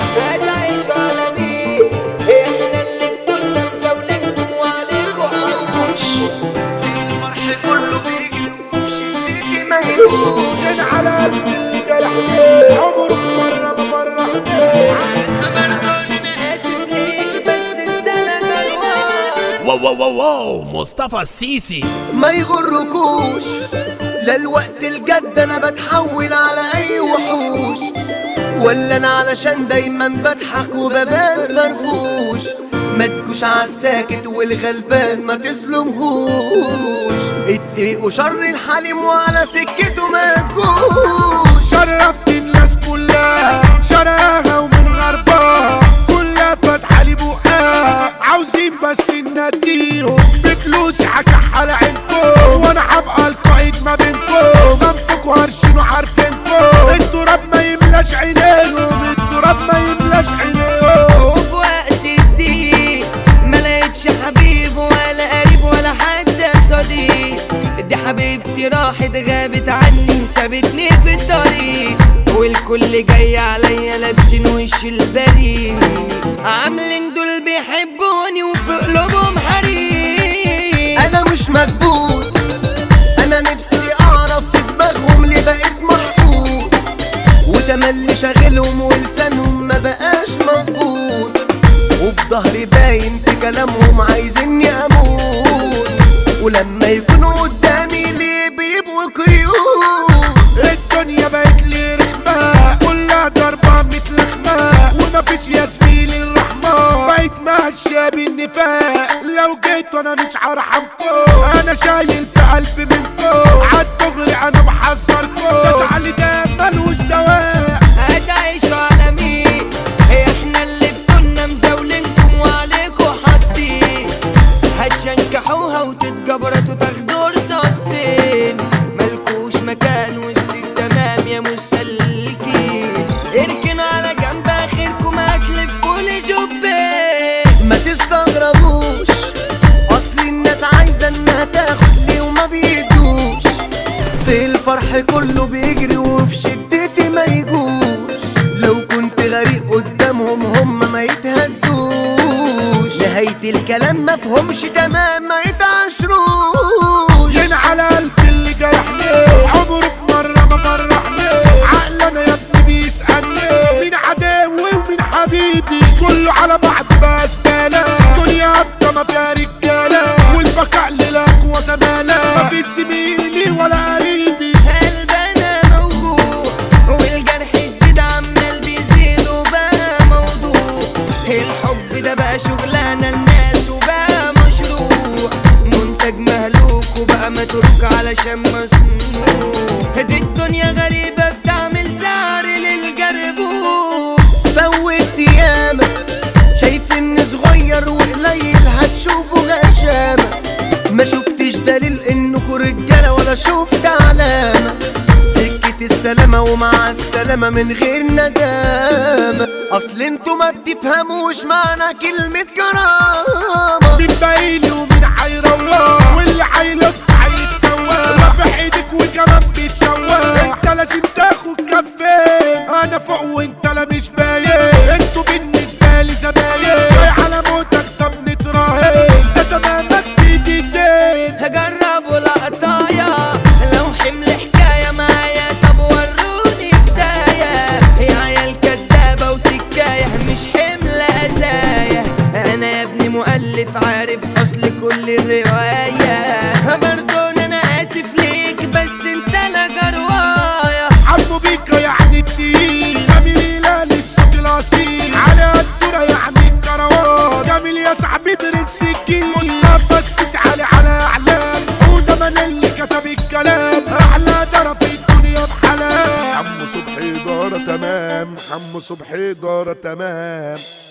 هتعيش على مين احنا اللي كنا مزاولينكم وعليكم حوش في الفرح كله بيجري وفي شدتي ما يجوش كان على قلبي اللي جرحني عمرك مرة ما فرحني خبرتوني انا اسف ليك بس انت لا جروان واو واو واو واو مصطفى السيسي ما يغركوش لا الوقت الجد انا بتحول على اي وحوش ولا انا علشان دايما بضحك وببان فرفوش ما تجوش عالساكت والغلبان ما تظلمهوش اتقوا شر الحليم وعلى سكته ما تجوش شرفت الناس كلها شرقها ومن غربها كلها فاتحة لي بقها عاوزين بس نديهم بفلوس هكحل عينكم وانا هبقى القائد ما بينكم صنفكوا هرشين وعارفينكم التراب ما يملاش عينيهم التراب ما يملاش عينيهم وفي وقت الضيق ما لقيتش حبيب ولا قريب ولا حتى صديق دي حبيبتي راحت غابت عني سابتني في الطريق والكل جاي عليا لابسين وش البريء عاملين دول بيحبوني وفي قلوبهم حريق انا مش مكبوت انا نفسي اعرف في دماغهم ليه بقيت محطوط وتملي شاغلهم ولسانهم ما بقاش مظبوط وفي ظهري باين في كلامهم عايزيني اموت ولما يكونوا قدامي ليه بيبقوا قيود الدنيا بقت لي رخمة كلها ضربة متلخمة ومفيش يا زميلي الرحمة بقيت ماشية بالنفاق لو جيت انا مش هرحمكم انا شايل في قلبي منكم عالدغري انا بحذركم تزعلي ده ملوش دواء هتعيشوا على مين احنا اللي كنا مزاولينكم وعليكم حاطين هتشنكحوها وتتجبرتوا تاخدوا رصاصتين ملكوش مكان وسط التمام يا مسلكين اركنوا على جنب اخركم هتلفوا لي جبين ما تستغربوش اصل الناس عايزه انها تاخد لي وما بيدوش في الفرح كله بيجري وفي شدتي ما يجوش لو كنت غريق قدامهم هم ما يتهزوش نهاية الكلام ما فهمش تمام ما يتعشروش ين على قلبي اللي جرحني عمرك مرة ما فرحني عقل انا يا ابني بيسألني مين عداوي ومين حبيبي كله على بعض بقى زبالة دنيا قد ما فيها رجالة والبقاء للأقوى زمالة مفيش زميلي ولا قريبي قلبنا موجوع والجرح جديد عمال بيزيد وبقى موضوع الحب ده بقى شغلانة الناس وبقى مشروع منتج مهلوك وبقى متروك علشان مصنوع دي الدنيا غريبة بتعمل سعر للجربوع فوت ياما شايف ان صغير وقليل هتشوفوا غشامة ما شفتش دليل انكوا رجالة ولا شفت علامة سكة السلامة ومع السلامة من غير ندامة اصل انتوا ما بتفهموش معنى كلمة كرامة مين بايلي ومين هيروح واللي هيلف هيتسوى رافع ايدك وكمان بيتشوى انت لازم تاخد كفين انا فوق وانت لا مش باين انتوا بالنسبه لي زباين جاي على موتك طب نتراهن ده تمامك في دقيقتين هجربوا لقطايا لو حمل حكاية معايا طب وروني بداية هي عيال كدابة وتكاية مش حمل أزايا أنا يا ابني مؤلف عارف أصل كل الرواية برضون أنا آسف ليك بس أنت لا جروايا عمو بيكا يعني التقيل سمير هلال الصوت الاصيل على الدورة يعني الكروان جميل يا صاحبي برنس الجيل مصطفى السيسي علي على اعلام وده من اللي كتب الكلام احلى طرف الدنيا بحلال عمو صبحي دارة تمام عمو صبحي دارة تمام